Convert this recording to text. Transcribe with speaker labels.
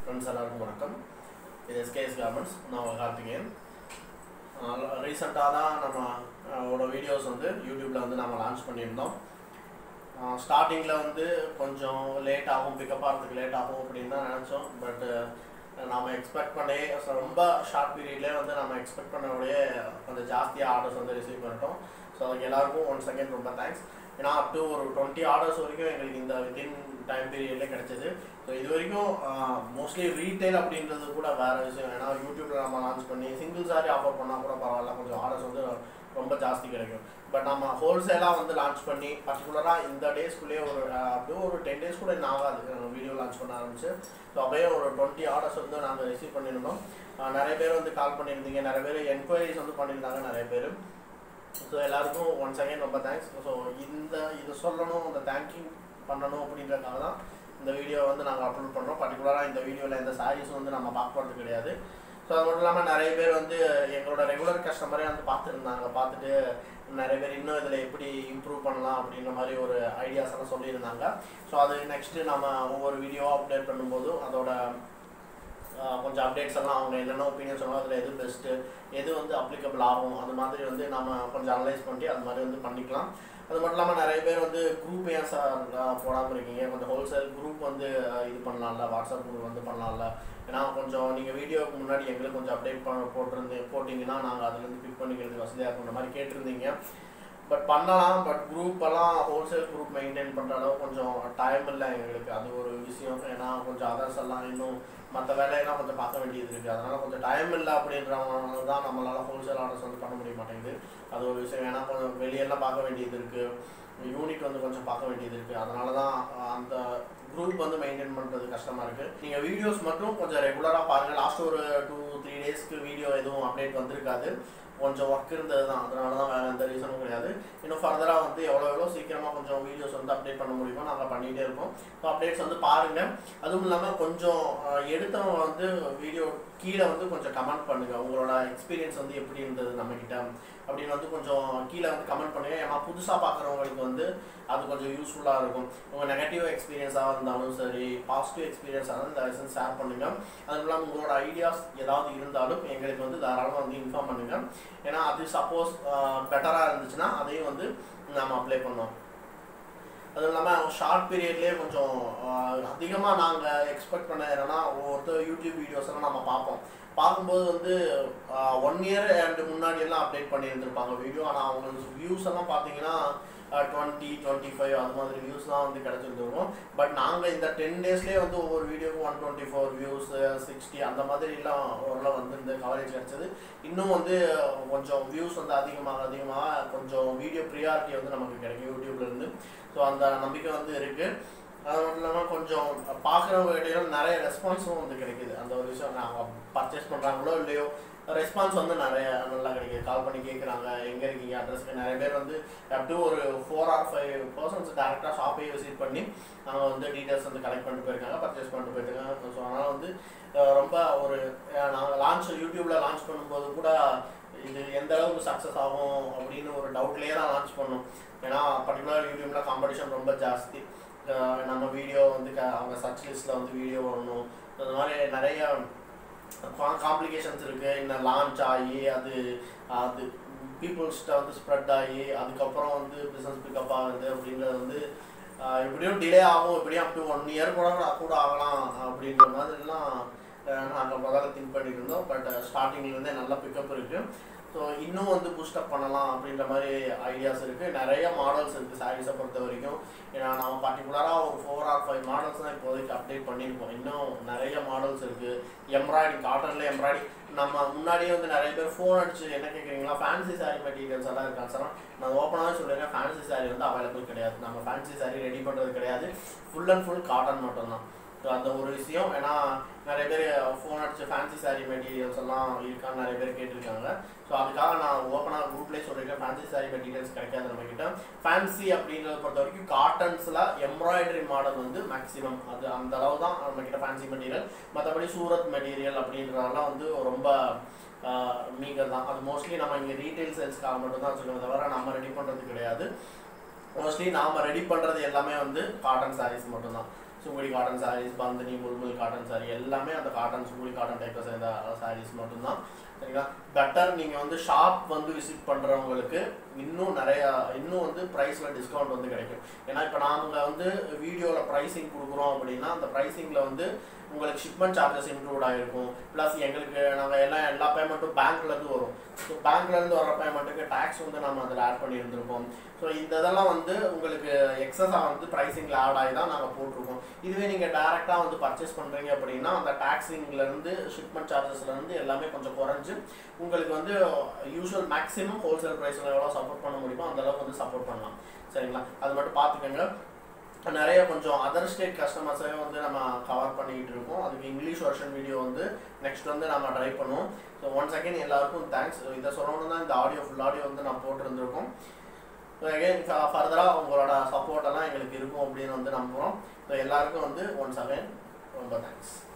Speaker 1: friends எல்லாருக்கும் வணக்கம் இது எஸ்கேஎஸ் கார்மெண்ட்ஸ் நான் உங்கள் கார்த்திகேயன் ரீசெண்டாக தான் நம்ம ஓட வீடியோஸ் வந்து யூடியூப்பில் வந்து நம்ம லான்ச் பண்ணியிருந்தோம் ஸ்டார்டிங்கில் வந்து கொஞ்சம் லேட் ஆகும் பிக்கப் ஆகிறதுக்கு லேட் ஆகும் அப்படின்னு தான் நினச்சோம் பட் நாம் எக்ஸ்பெக்ட் பண்ணி so ரொம்ப ஷார்ட் பீரியட்லேயே வந்து நம்ம எக்ஸ்பெக்ட் பண்ணக்கூடிய கொஞ்சம் ஜாஸ்தியாக ஆர்டர்ஸ் வந்து ரிசீவ் பண்ணிட்டோம் ஸோ அதுக்கு எல்லாருக்கும் ஒன் செகண்ட் ரொம்ப தேங்க்ஸ் ஏன்னா அப் டு ஒரு டுவெண்ட்டி ஆர்டர்ஸ் வரைக்கும் எங்களுக்கு இந்த வித்தின் டைம் பீரியட்லேயே கிடச்சிது ஸோ இது வரைக்கும் மோஸ்ட்லி ரீட்டைல் அப்படின்றது கூட வேறு விஷயம் ஏன்னா யூடியூப்பில் நம்ம லான்ச் பண்ணி சிங்கிள் சாரி ஆஃபர் பண்ணால் கூட பரவாயில்ல கொஞ்சம் ஆர்டர்ஸ் வந்து ரொம்ப ஜாஸ்தி கிடைக்கும் பட் நம்ம ஹோல்சேலாக வந்து லான்ச் பண்ணி பர்டிகுலராக இந்த டேஸ்க்குள்ளேயே ஒரு அப்படியே ஒரு டென் டேஸ் கூட இன்னும் ஆகாது வீடியோ லான்ச் பண்ண ஆரம்பிச்சு ஸோ அப்படியே ஒரு டுவெண்ட்டி ஆர்டர்ஸ் வந்து நாங்கள் ரிசீவ் பண்ணியிருந்தோம் ஆஹ் நிறைய பேர் வந்து கால் பண்ணியிருந்தீங்க நிறைய பேர் என்கொயரிஸ் வந்து பண்ணியிருந்தாங்க நிறைய பேர் ஸோ எல்லாருக்கும் ஒன்ஸ் அகைன் ரொம்ப தேங்க்ஸ் ஸோ இந்த இது சொல்லணும் இந்த தேங்க்யூ பண்ணணும் அப்படின்றதுக்காக தான் இந்த வீடியோ வந்து நாங்கள் அப்லோட் பண்ணுறோம் பர்டிகுலராக இந்த வீடியோவில் இந்த சாரீஸ் வந்து நம்ம பார்க்க போகிறது கிடையாது ஸோ அது மட்டும் இல்லாமல் நிறைய பேர் வந்து எங்களோட ரெகுலர் கஸ்டமரே வந்து பார்த்துருந்தாங்க பார்த்துட்டு நிறைய பேர் இன்னும் இதில் எப்படி இம்ப்ரூவ் பண்ணலாம் அப்படின்ற மாதிரி ஒரு ஐடியாஸ் எல்லாம் சொல்லியிருந்தாங்க ஸோ அது நெக்ஸ்ட்டு நம்ம ஒவ்வொரு வீடியோவாக அப்டேட் பண்ணும்போதும் அதோட ஆஹ் கொஞ்சம் அப்டேட்ஸ் எல்லாம் அவங்க என்னென்ன ஒப்பீனியன் சொன்னாலும் அதில் எது பெஸ்ட்டு எது வந்து அப்ளிகபிள் ஆகும் அந்த மாதிரி வந்து நம்ம கொஞ்சம் அனலைஸ் பண்ணி அது மாதிரி வந்து பண்ணிக்கலாம் அது மட்டும் இல்லாமல் நிறைய பேர் வந்து குரூப் ஏன் சார் போடாமல் இருக்கீங்க கொஞ்சம் ஹோல்சேல் குரூப் வந்து ஆஹ் இது பண்ணலாம்ல வாட்ஸ்அப் குரூப் வந்து பண்ணலாம்ல ஏன்னா கொஞ்சம் நீங்கள் வீடியோவுக்கு முன்னாடி எங்களுக்கு கொஞ்சம் அப்டேட் பண்ண போட்டிருந்து போட்டிங்கன்னா நாங்கள் அதுலேருந்து பிக் பண்ணிக்கிறதுக்கு வசதியாக இருக்குன்ற மாதிரி கேட்டிருந்தீங்க பட் பண்ணலாம் பட் குரூப் எல்லாம் ஹோல்சேல் குரூப் மெயின்டைன் பண்ணுற அளவு கொஞ்சம் டைம் இல்லை எங்களுக்கு அது ஒரு விஷயம் ஏன்னா கொஞ்சம் அதர்ஸ் எல்லாம் இன்னும் மற்ற வேலையெல்லாம் கொஞ்சம் பார்க்க வேண்டியது இருக்குது அதனால் கொஞ்சம் டைம் இல்லை அப்படின்றவங்க தான் நம்மளால் ஹோல்சேல் ஆர்டர்ஸ் வந்து பண்ண முடிய மாட்டேங்குது அது ஒரு விஷயம் ஏன்னா கொஞ்சம் வெளியெல்லாம் பார்க்க வேண்டியது இருக்குது யூனிட் வந்து கொஞ்சம் பார்க்க வேண்டியது இருக்குது அதனால தான் அந்த குரூப் வந்து மெயின்டைன் பண்ணுறது கஷ்டமாக இருக்குது நீங்கள் வீடியோஸ் மட்டும் கொஞ்சம் ரெகுலராக பாருங்கள் லாஸ்ட் ஒரு டூ த்ரீ டேஸ்க்கு வீடியோ எதுவும் அப்டேட் வந்திருக்காது கொஞ்சம் ஒர்க் இருந்தது தான் அதனால தான் வேறு எந்த ரீசனும் கிடையாது இன்னும் ஃபர்தராக வந்து எவ்வளோ எவ்வளோ சீக்கிரமாக கொஞ்சம் வீடியோஸ் வந்து அப்டேட் பண்ண முடியுமோ நாங்கள் பண்ணிகிட்டே இருக்கோம் ஸோ அப்டேட்ஸ் வந்து பாருங்கள் அதுவும் இல்லாமல் கொஞ்சம் அஹ், எடுத்தவங்க வந்து வீடியோ கீழே வந்து கொஞ்சம் கமெண்ட் பண்ணுங்கள் உங்களோட எக்ஸ்பீரியன்ஸ் வந்து எப்படி இருந்தது நம்மக்கிட்ட அப்படின்னு வந்து கொஞ்சம் கீழே வந்து கமெண்ட் பண்ணுங்க ஏன்னா புதுசாக பார்க்குறவங்களுக்கு வந்து அது கொஞ்சம் யூஸ்ஃபுல்லாக இருக்கும் உங்கள் நெகட்டிவ் எக்ஸ்பீரியன்ஸாக இருந்தாலும் சரி பாசிட்டிவ் எக்ஸ்பீரியன்ஸாக இருந்தாலும் இந்த லெசன் ஷேர் பண்ணுங்கள் அதுவும் இல்லாமல் உங்களோட ஐடியாஸ் ஏதாவது இருந்தாலும் எங்களுக்கு வந்து தாராளமாக வந்து இன்ஃபார்ம் பண்ணுங்கள் ஏன்னா அது சப்போஸ் பெட்டராக இருந்துச்சுன்னா அதையும் வந்து நாம் அப்ளை பண்ணோம் அதுவும் இல்லாமல் ஷார்ட் பீரியட்லேயே கொஞ்சம் அதிகமாக நாங்கள் எக்ஸ்பெக்ட் பண்ண என்னன்னா ஒவ்வொருத்தர் யூடியூப் வீடியோஸ் எல்லாம் நம்ம பார்ப்போம் பார்க்கும்போது வந்து ஒன் இயர் அண்ட் முன்னாடி எல்லாம் அப்டேட் பண்ணியிருந்திருப்பாங்க வீடியோ ஆனால் அவங்களுக்கு வியூஸ் எல்லாம் பார்த்தீங்கன்னா டுவெண்ட்டி டுவெண்ட்டி ஃபைவ் அது மாதிரி வியூஸ் தான் வந்து கிடச்சிருந்துருக்கும் பட் நாங்கள் இந்த டென் டேஸ்லேயே வந்து ஒவ்வொரு வீடியோக்கும் one twenty four views sixty அந்த மாதிரிலாம் ஓரளவு வந்து இந்த கவரேஜ் கிடச்சிது இன்னும் வந்து கொஞ்சம் வியூஸ் வந்து அதிகமாக அதிகமாக கொஞ்சம் வீடியோ ப்ரியாரிட்டி வந்து நமக்கு கிடைக்கும் யூடியூப்லேருந்து ஸோ அந்த நம்பிக்கை வந்து இருக்குது அது மட்டும் இல்லாமல் கொஞ்சம் பார்க்குறவங்க கிட்டையும் நிறைய ரெஸ்பான்ஸும் வந்து கிடைக்குது அந்த ஒரு விஷயம் நாங்கள் பர்ச்சேஸ் பண்ணுறாங்களோ இல்லையோ ரெஸ்பான்ஸ் வந்து நிறைய நல்லா கிடைக்குது கால் பண்ணி கேட்குறாங்க எங்கே இருக்கீங்க அட்ரஸ்க்கு நிறைய பேர் வந்து அப்படியே ஒரு ஃபோர் ஆர் ஃபைவ் பர்சன்ஸ் டேரெக்டாக ஷாப்பையே விசிட் பண்ணி அவங்க வந்து டீட்டெயில்ஸ் வந்து கலெக்ட் பண்ணிட்டு போயிருக்காங்க பர்ச்சேஸ் பண்ணிட்டு போயிருக்காங்க ஸோ அதனால் வந்து அஹ், ரொம்ப ஒரு நாங்கள் லான்ச் யூடியூப்பில் லான்ச் பண்ணும்போது கூட இது எந்த அளவுக்கு சக்ஸஸ் ஆகும் அப்படின்னு ஒரு டவுட்லேயே தான் லான்ச் பண்ணோம் ஏன்னா பர்டிகுலர் யூடியூப்ல காம்படிஷன் ரொம்ப ஜாஸ்தி அஹ் நம்ம வீடியோ வந்து க- அவங்க சர்ச் லிஸ்ட்டில் வந்து வீடியோ வரணும் அந்த மாதிரி நிறைய காம்ப்ளிகேஷன்ஸ் இருக்குது இன்னும் லான்ச் ஆகி அது அது பீப்புள்ஸ்கிட்ட வந்து ஸ்ப்ரெட் ஆகி அதுக்கப்புறம் வந்து பிஸ்னஸ் பிக்கப் ஆகுது அப்படின்றது வந்து ஆஹ் எப்படியும் டிலே ஆகும் எப்படியும் அப் டு ஒன் இயர் கூட கூட ஆகலாம் அப்படின்ற மாதிரிலாம் நாங்கள் முதல்ல திங்க் பண்ணிட்டு இருந்தோம் பட் ஸ்டார்டிங்லேருந்தே நல்ல பிக்கப் இருக்குது ஸோ இன்னும் வந்து பூஸ்டப் பண்ணலாம் அப்படின்ற மாதிரி ஐடியாஸ் இருக்குது நிறைய மாடல்ஸ் இருக்குது சாரீஸை பொறுத்த வரைக்கும் ஏன்னா நம்ம பர்டிகுலராக ஒரு ஃபோர் ஆர் ஃபைவ் மாடல்ஸ் தான் இப்போதைக்கு அப்டேட் பண்ணியிருக்கோம் இன்னும் நிறைய மாடல்ஸ் இருக்குது எம்ப்ராய்டிங் காட்டனில் எம்ப்ராய்டிங் நம்ம முன்னாடியே வந்து நிறைய பேர் ஃபோன் அடிச்சு என்ன கேட்குறீங்களா ஃபேன்சி சாரீ மெட்டீரியல்ஸ் எல்லாம் இருக்காங்க சார் நான் ஓப்பனாகவே சொல்லிடுறேன் ஃபேன்சி சாரீ வந்து அவைலபிள் கிடையாது நம்ம ஃபேன்சி சாரீ ரெடி பண்ணுறது கிடையாது ஃபுல் அண்ட் ஃபுல் காட்டன் மட்டும்தான் ஸோ அந்த ஒரு விஷயம் ஏன்னா நிறைய பேர் ஃபோன் அடிச்சு ஃபேன்சி சாரீ மெட்டீரியல்ஸ் எல்லாம் இருக்கான்னு நிறைய பேர் கேட்டிருக்காங்க ஸோ அதுக்காக நான் ஓப்பனாக குரூப்லேயே சொல்லியிருக்கேன் ஃபேன்சி சாரீ மெட்டீரியல்ஸ் கிடைக்காது நம்ம கிட்ட ஃபேன்சி அப்படின்றத பொறுத்த வரைக்கும் காட்டன்ஸில் எம்ப்ராய்டரி மாடல் வந்து மேக்ஸிமம் அது அந்த அளவு தான் நம்ம கிட்ட ஃபேன்சி மெட்டீரியல் மற்றபடி சூரத் மெட்டீரியல் அப்படின்றதெல்லாம் வந்து ரொம்ப மீகர் தான் அது மோஸ்ட்லி நம்ம இங்கே ரீட்டைல் சேல்ஸ்க்காக மட்டும் தான் வச்சுருக்கோம் தவிர நம்ம ரெடி பண்ணுறது கிடையாது மோஸ்ட்லி நாம் ரெடி பண்ணுறது எல்லாமே வந்து காட்டன் சாரீஸ் மட்டும்தான் சுங்குடி காட்டன் சாரீஸ் பந்தினி முல்முல் காட்டன் சாரி எல்லாமே அந்த காட்டன் சுங்குடி காட்டன் டைப்பில் சேர்ந்த சாரீஸ் மட்டும்தான் சரிங்களா பெட்டர் நீங்கள் வந்து ஷாப் வந்து விசிட் பண்ணுறவங்களுக்கு இன்னும் நிறையா இன்னும் வந்து ப்ரைஸில் டிஸ்கவுண்ட் வந்து கிடைக்கும் ஏன்னா இப்போ நாங்கள் வந்து வீடியோவில் ப்ரைஸிங் கொடுக்குறோம் அப்படின்னா அந்த ப்ரைஸிங்கில் வந்து உங்களுக்கு ஷிப்மெண்ட் சார்ஜஸ் இன்க்ளூட் ஆகிருக்கும் ப்ளஸ் எங்களுக்கு நாங்கள் எல்லாம் எல்லா பேமெண்ட்டும் பேங்க்லேருந்து வரும் ஸோ பேங்க்லேருந்து வர பேமெண்ட்டுக்கு டேக்ஸ் வந்து நம்ம அதில் ஆட் பண்ணியிருந்திருக்கோம் ஸோ இந்த இதெல்லாம் வந்து உங்களுக்கு எக்ஸஸாக வந்து ப்ரைஸிங்கில் ஆட் ஆகி தான் நாங்கள் போட்டிருக்கோம் இதுவே நீங்கள் டேரெக்டாக வந்து பர்ச்சேஸ் பண்ணுறீங்க அப்படின்னா அந்த டேக்ஸிங்லேருந்து ஷிப்மெண்ட் சார்ஜஸ்லேருந்து எல்லாமே கொஞ்சம் குறைஞ்சு உங்களுக்கு வந்து யூஸ்வல் மேக்ஸிமம் ஹோல்சேல் ப்ரைஸில் எவ்வளோ சப்போர்ட் பண்ண முடியுமோ அந்த அளவுக்கு வந்து சப்போர்ட் பண்ணலாம் சரிங்களா அது மட்டும் பார்த்துக்கோங்க நிறைய கொஞ்சம் அதர் ஸ்டேட் கஸ்டமர்ஸே வந்து நம்ம கவர் பண்ணிக்கிட்டு இருக்கோம் அதுக்கு இங்கிலீஷ் வெர்ஷன் வீடியோ வந்து நெக்ஸ்ட் வந்து நம்ம ட்ரை பண்ணுவோம் ஸோ ஒன்ஸ் அகேன் எல்லாருக்கும் தேங்க்ஸ் இதை சொல்லணும்னு தான் இந்த ஆடியோ ஃபுல் ஆடியோ வந்து நான் போட்டிருந்திருக்கோம் ஸோ அகெயின் ஃபர்தராக உங்களோட சப்போர்ட் எல்லாம் எங்களுக்கு இருக்கும் அப்படின்னு வந்து நம்புகிறோம் ஸோ எல்லாருக்கும் வந்து ஒன்ஸ் அகேன் ரொம்ப தேங்க்ஸ்